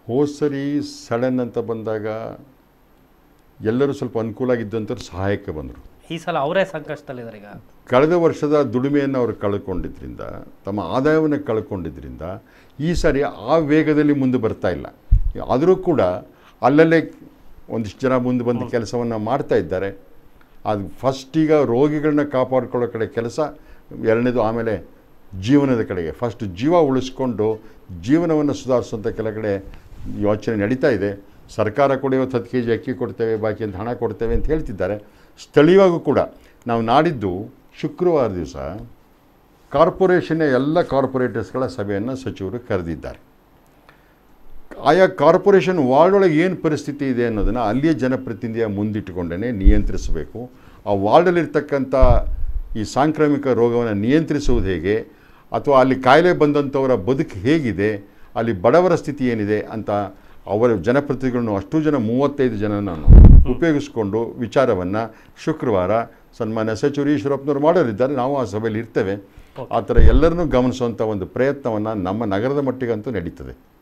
ಹೋದ ಸರಿ ಸಡನ್ ಅಂತ ಬಂದಾಗ ಎಲ್ಲರೂ ಸ್ವಲ್ಪ ಅನುಕೂಲ ಆಗಿದ್ದಂಥವ್ರು ಸಹಾಯಕ್ಕೆ ಬಂದರು ಈ ಸಲ ಅವರೇ ಸಂಕಷ್ಟದಲ್ಲಿದ್ದಾರೆ ಈಗ ಕಳೆದ ವರ್ಷದ ದುಡಿಮೆಯನ್ನು ಅವರು ಕಳ್ಕೊಂಡಿದ್ರಿಂದ ತಮ್ಮ ಆದಾಯವನ್ನು ಕಳ್ಕೊಂಡಿದ್ರಿಂದ ಈ ಸಾರಿ ಆ ವೇಗದಲ್ಲಿ ಮುಂದೆ ಬರ್ತಾ ಇಲ್ಲ ಆದರೂ ಕೂಡ ಅಲ್ಲಲ್ಲೇ ಒಂದಿಷ್ಟು ಜನ ಮುಂದೆ ಬಂದು ಕೆಲಸವನ್ನು ಮಾಡ್ತಾ ಇದ್ದಾರೆ ಅದು ಫಸ್ಟ್ ಈಗ ರೋಗಿಗಳನ್ನ ಕಾಪಾಡ್ಕೊಳ್ಳೋ ಕಡೆ ಕೆಲಸ ಎರಡನೇದು ಆಮೇಲೆ ಜೀವನದ ಕಡೆಗೆ ಫಸ್ಟ್ ಜೀವ ಉಳಿಸ್ಕೊಂಡು ಜೀವನವನ್ನು ಸುಧಾರಿಸುವಂಥ ಕೆಲ ಕಡೆ ಯೋಚನೆ ನಡೀತಾ ಇದೆ ಸರ್ಕಾರ ಕೂಡ ಇವತ್ತು ಹತ್ತು ಕೆ ಜಿ ಅಕ್ಕಿ ಕೊಡ್ತೇವೆ ಬಾಕಿ ಅಂತ ಹಣ ಕೊಡ್ತೇವೆ ಅಂತ ಹೇಳ್ತಿದ್ದಾರೆ ಸ್ಥಳೀಯವಾಗೂ ಕೂಡ ನಾವು ನಾಡಿದ್ದು ಶುಕ್ರವಾರ ದಿವಸ ಕಾರ್ಪೊರೇಷನ್ನ ಎಲ್ಲ ಕಾರ್ಪೊರೇಟರ್ಸ್ಗಳ ಸಭೆಯನ್ನು ಸಚಿವರು ಕರೆದಿದ್ದಾರೆ ಆಯಾ ಕಾರ್ಪೊರೇಷನ್ ವಾರ್ಡ್ ಒಳಗೆ ಏನು ಪರಿಸ್ಥಿತಿ ಇದೆ ಅನ್ನೋದನ್ನು ಅಲ್ಲಿಯ ಜನಪ್ರತಿನಿಧಿಯ ಮುಂದಿಟ್ಟುಕೊಂಡೇ ನಿಯಂತ್ರಿಸಬೇಕು ಆ ವಾರ್ಡಲ್ಲಿರ್ತಕ್ಕಂಥ ಈ ಸಾಂಕ್ರಾಮಿಕ ರೋಗವನ್ನು ನಿಯಂತ್ರಿಸುವುದು ಹೇಗೆ ಅಥವಾ ಅಲ್ಲಿ ಕಾಯಿಲೆ ಬಂದಂಥವರ ಬದುಕು ಹೇಗಿದೆ ಅಲ್ಲಿ ಬಡವರ ಸ್ಥಿತಿ ಏನಿದೆ ಅಂತ ಅವರ ಜನಪ್ರತಿನಿಧಿಗಳನ್ನು ಅಷ್ಟು ಜನ ಮೂವತ್ತೈದು ಜನನ ಉಪಯೋಗಿಸಿಕೊಂಡು ವಿಚಾರವನ್ನು ಶುಕ್ರವಾರ ಸನ್ಮಾನ್ಯ ಸಚಿವರು ಈಶ್ವರಪ್ಪನವರು ಮಾಡೋರಿದ್ದಾರೆ ನಾವು ಆ ಸಭೆಯಲ್ಲಿ ಇರ್ತೇವೆ ಆ ಥರ ಎಲ್ಲರನ್ನೂ ಗಮನಿಸುವಂಥ ಒಂದು ಪ್ರಯತ್ನವನ್ನು ನಮ್ಮ ನಗರದ ಮಟ್ಟಿಗಂತೂ ನಡೀತದೆ